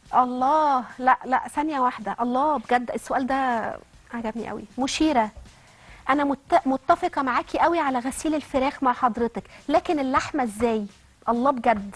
الله لا لا ثانيه واحده الله بجد السؤال ده عجبني قوي مشيره انا مت... متفقه معاكي قوي على غسيل الفراخ مع حضرتك لكن اللحمه ازاي الله بجد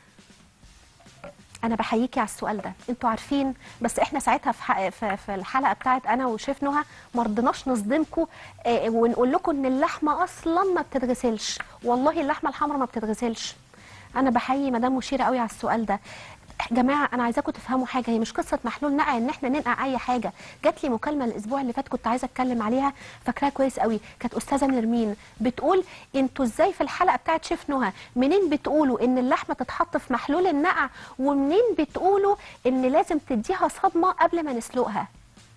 انا بحييكي على السؤال ده انتوا عارفين بس احنا ساعتها في, ح... في في الحلقه بتاعت انا وشيف نهى ما رضيناش نصدمكم آه ونقول لكم ان اللحمه اصلا ما بتتغسلش والله اللحمه الحمراء ما بتتغسلش انا بحيي مدام مشيره قوي على السؤال ده يا جماعه انا عايزاكم تفهموا حاجه هي مش قصه محلول نقع ان احنا ننقع اي حاجه جات لي مكالمه الاسبوع اللي فات كنت عايزه اتكلم عليها فاكراها كويس قوي كانت استاذه نرمين بتقول انتوا ازاي في الحلقه بتاعت شيف نهى منين بتقولوا ان اللحمه تتحط في محلول النقع ومنين بتقولوا ان لازم تديها صدمه قبل ما نسلقها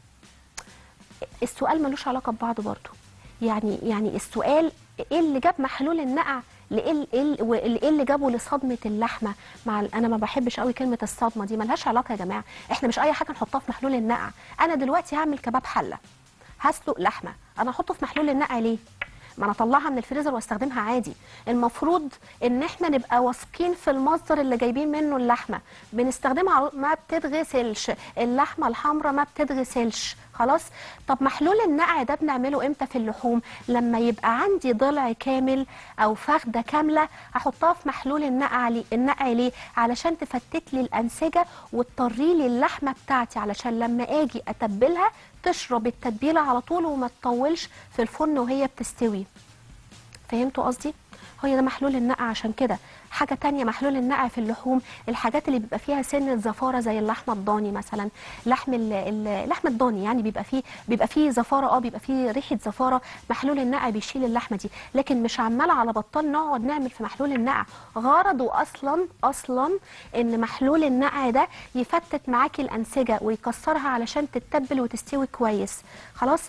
السؤال ملوش علاقه ببعضه برضه يعني يعني السؤال ايه اللي جاب محلول النقع لايه ايه اللي جابه لصدمه اللحمه مع انا ما بحبش قوي كلمه الصدمه دي ملهاش علاقه يا جماعه احنا مش اي حاجه نحطها في محلول النقع انا دلوقتي هعمل كباب حله هسلق لحمه انا احطه في محلول النقع ليه ما انا اطلعها من الفريزر واستخدمها عادي المفروض ان احنا نبقى واثقين في المصدر اللي جايبين منه اللحمه بنستخدمها ما بتتغسلش اللحمه الحمراء ما بتتغسلش خلاص طب محلول النقع ده بنعمله امتى في اللحوم لما يبقى عندي ضلع كامل او فخده كامله احطها في محلول النقع ليه النقع ليه علشان تفتت لي الانسجه وتطري لي اللحمه بتاعتي علشان لما اجي اتبلها تشرب التتبيله على طول وما تطولش في الفرن وهي بتستوي فهمتوا قصدي هي ده محلول النقع عشان كده حاجه تانية محلول النقع في اللحوم الحاجات اللي بيبقى فيها سنه زفاره زي اللحمه الضاني مثلا لحم اللحم الضاني يعني بيبقى فيه بيبقى فيه زفاره اه بيبقى فيه ريحه زفاره محلول النقع بيشيل اللحمه دي لكن مش عمال على بطال نقعد نعمل في محلول النقع غرضه اصلا اصلا ان محلول النقع ده يفتت معاكي الانسجه ويكسرها علشان تتبل وتستوي كويس خلاص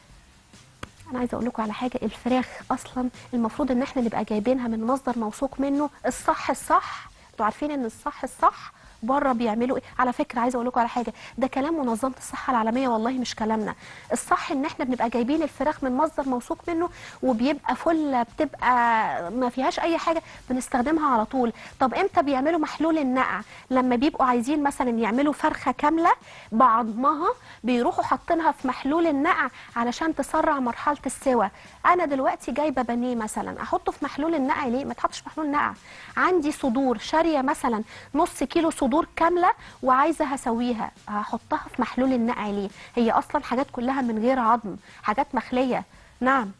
انا عايزه اقول لكم على حاجه الفراخ اصلا المفروض ان احنا نبقى جايبينها من مصدر موثوق منه الصح الصح انتوا عارفين ان الصح الصح بره بيعملوا ايه على فكره عايزه اقول لكم على حاجه ده كلام منظمه الصحه العالميه والله مش كلامنا الصح ان احنا بنبقى جايبين الفراخ من مصدر موثوق منه وبيبقى فله بتبقى ما فيهاش اي حاجه بنستخدمها على طول طب امتى بيعملوا محلول النقع لما بيبقوا عايزين مثلا يعملوا فرخه كامله بعضمها بيروحوا حاطينها في محلول النقع علشان تسرع مرحله السوى انا دلوقتي جايبه بانيه مثلا احطه في محلول النقع ليه ما تحطش محلول نقع عندي صدور شاريه مثلا نص كيلو صدور كامله وعايزه هسويها هحطها في محلول النقع ليه هي اصلا حاجات كلها من غير عظم حاجات مخليه نعم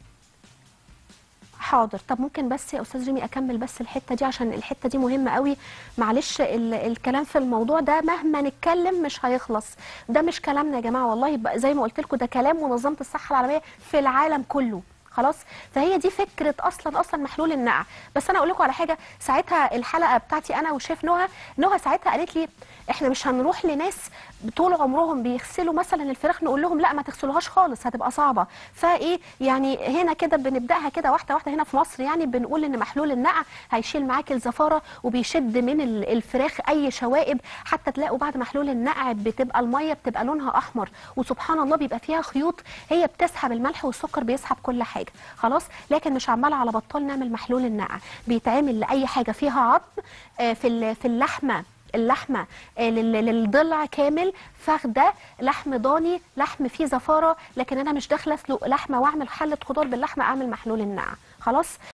حاضر طب ممكن بس يا استاذ ريمي اكمل بس الحته دي عشان الحته دي مهمه قوي معلش ال الكلام في الموضوع ده مهما نتكلم مش هيخلص ده مش كلامنا يا جماعه والله زي ما قلت لكم ده كلام منظمه الصحه العالميه في العالم كله خلاص فهي دي فكره اصلا اصلا محلول النقع بس انا اقول لكم على حاجه ساعتها الحلقه بتاعتي انا وشيف نهى نهى ساعتها قالت لي احنا مش هنروح لناس طول عمرهم بيغسلوا مثلا الفراخ نقول لهم لا ما تغسلوهاش خالص هتبقى صعبه فايه يعني هنا كده بنبداها كده واحده واحده هنا في مصر يعني بنقول ان محلول النقع هيشيل معاكي الزفاره وبيشد من الفراخ اي شوائب حتى تلاقوا بعد محلول النقع بتبقى الميه بتبقى لونها احمر وسبحان الله بيبقى فيها خيوط هي بتسحب الملح والسكر بيسحب كل حاجه خلاص لكن مش عماله على بطال نعمل محلول النقع بيتعمل لاي حاجه فيها عظم في في اللحمه اللحمه للضلع كامل فخده لحم ضاني لحم فيه زفاره لكن انا مش داخله اسلق لحمه واعمل حله خضار باللحمه اعمل محلول النقع خلاص